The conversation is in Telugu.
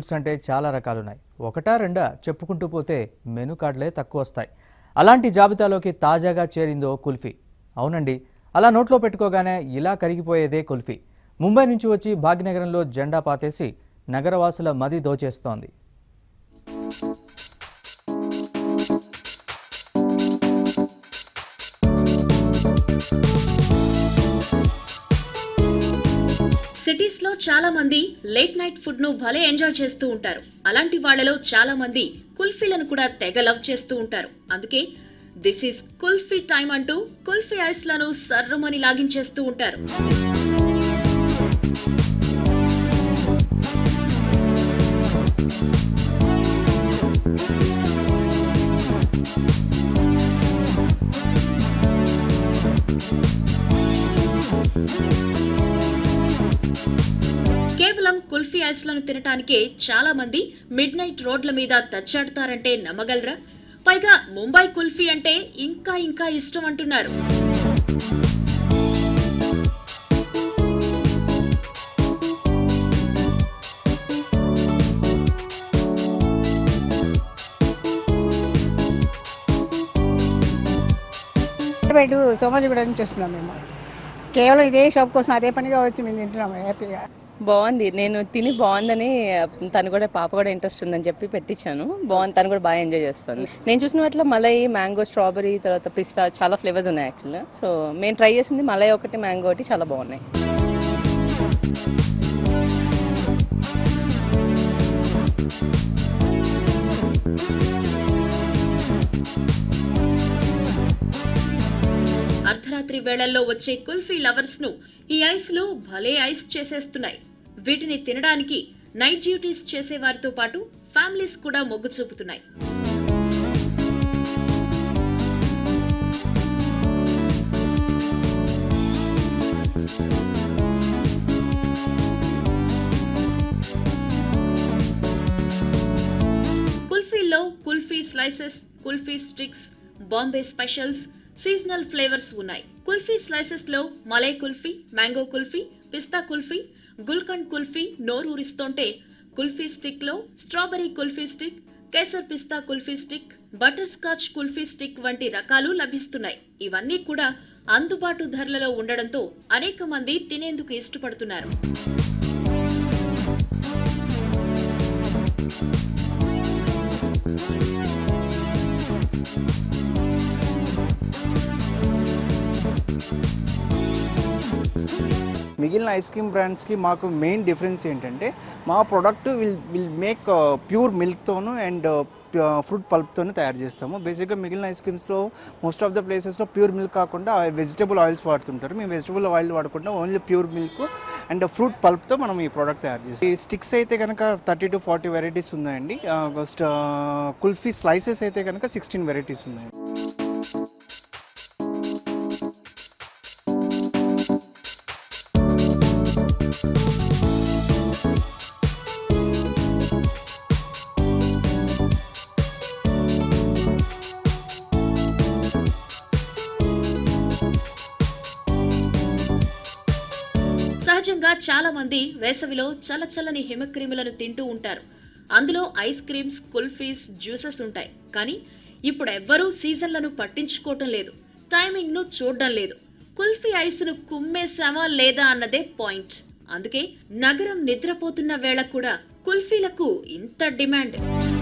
ఫుడ్స్ అంటే చాలా రకాలున్నాయి ఒకటా రెండా చెప్పుకుంటూ పోతే మెనూ కార్డులే తక్కువ వస్తాయి అలాంటి జాబితాలోకి తాజాగా చేరిందో కుల్ఫీ అవునండి అలా నోట్లో పెట్టుకోగానే ఇలా కరిగిపోయేదే కుల్ఫీ ముంబై నుంచి వచ్చి భాగ్యనగరంలో జెండా పాతేసి నగరవాసుల మది దోచేస్తోంది సిటీస్ లో చాలా మంది లేట్ నైట్ ఫుడ్ ను భలే ఎంజాయ్ చేస్తూ ఉంటారు అలాంటి వాళ్ళలో చాలా మంది కుల్ఫీలను కూడా తెగ లవ్ చేస్తూ ఉంటారు అందుకే దిస్ ఈస్ కుల్ఫీ టైం అంటూ కుల్ఫీ ఐస్ లను సర్రమని లాగించేస్తూ ఉంటారు కేవలం కుల్ఫీ ఐస్ లను తినటానికే చాలా మంది మిడ్ నైట్ రోడ్ల మీద తచ్చాడుతారంటే నమ్మగలరా పైగా ముంబై కుల్ఫీ అంటే ఇంకా ఇంకా ఇష్టం అంటున్నారు బయట సోమాజిగూడ నుంచి వస్తున్నాం మేము కేవలం ఇదే షాప్ కోసం అదే పనిగా వచ్చి మేము తింటున్నాము హ్యాపీగా బాగుంది నేను తిని బాగుందని తను కూడా పాప కూడా ఇంట్రెస్ట్ ఉందని చెప్పి పెట్టించాను బాగుంది తను కూడా బాగా ఎంజాయ్ చేస్తుంది నేను చూసిన వాటిలో మలై మ్యాంగో స్ట్రాబెరీ తర్వాత పిస్తా చాలా ఫ్లేవర్స్ ఉన్నాయి యాక్చువల్గా సో మేము ట్రై చేసింది మలై ఒకటి మ్యాంగో ఒకటి చాలా బాగున్నాయి అర్ధరాత్రి వేళల్లో వచ్చే కుల్ఫీ లవర్స్ ను ఈ ఐస్ లు భలే ఐస్ చేసేస్తున్నాయి వీటిని తినడానికి నైట్ డ్యూటీస్ చేసే వారితో పాటు ఫ్యామిలీస్ కూడా మొగ్గు చూపుతున్నాయి కుల్ఫీల్లో kulfi slices kulfi sticks Bombay specials seasonal flavours ఉన్నాయి కుల్ఫీ స్లైసెస్ లో మలై కుల్ఫీ మ్యాంగో కుల్ఫీ పిస్తా కుల్ఫీ గుల్కండ్ కుల్ఫీ నోరూరిస్తుంటే కుల్ఫీ స్టిక్ లో strawberry kulfi stick kesar pista kulfi stick butter scotch kulfi stick వంటి రకాలు లభిస్తున్నాయి ఇవన్నీ కూడా అందుబాటు ధరలలో ఉండడంతో అనేక మంది తినేందుకు ఇష్టపడుతున్నారు మిగిలిన ఐస్ క్రీమ్ బ్రాండ్స్కి మాకు మెయిన్ డిఫరెన్స్ ఏంటంటే మా product will will make pure మిల్క్తోను అండ్ ఫ్రూట్ పల్ప్తోనే తయారు చేస్తాము బేసిక్గా మిగిలిన ఐస్ క్రీమ్స్లో మోస్ట్ ఆఫ్ ద ప్లేసెస్లో ప్యూర్ మిల్క్ కాకుండా వెజిటబుల్ ఆయిల్స్ వాడుతుంటారు మేము వెజిటబుల్ ఆయిల్ వాడకుండా only pure milk and fruit పల్ప్తో మనం ఈ ప్రోడక్ట్ తయారు చేస్తాం ఈ స్టిక్స్ అయితే కనుక థర్టీ టు ఫార్టీ వెరైటీస్ ఉన్నాయండి కుల్ఫీ స్లైసెస్ అయితే కనుక సిక్స్టీన్ వెరైటీస్ ఉన్నాయి సహజంగా చాలా మంది వేసవిలో చల్లచల్లని హిమక్రీములను తింటూ ఉంటారు అందులో ఐస్ క్రీమ్స్ కుల్ఫీస్ జ్యూసెస్ ఉంటాయి కానీ ఇప్పుడు ఎవ్వరూ సీజన్లను పట్టించుకోవటం లేదు టైమింగ్ ను చూడడం లేదు కుల్ఫీ ఐస్ ను కుమ్మేశామా లేదా అన్నదే పాయింట్ అందుకే నగరం నిద్రపోతున్న వేళ కూడా కుల్ఫీలకు ఇంత డిమాండ్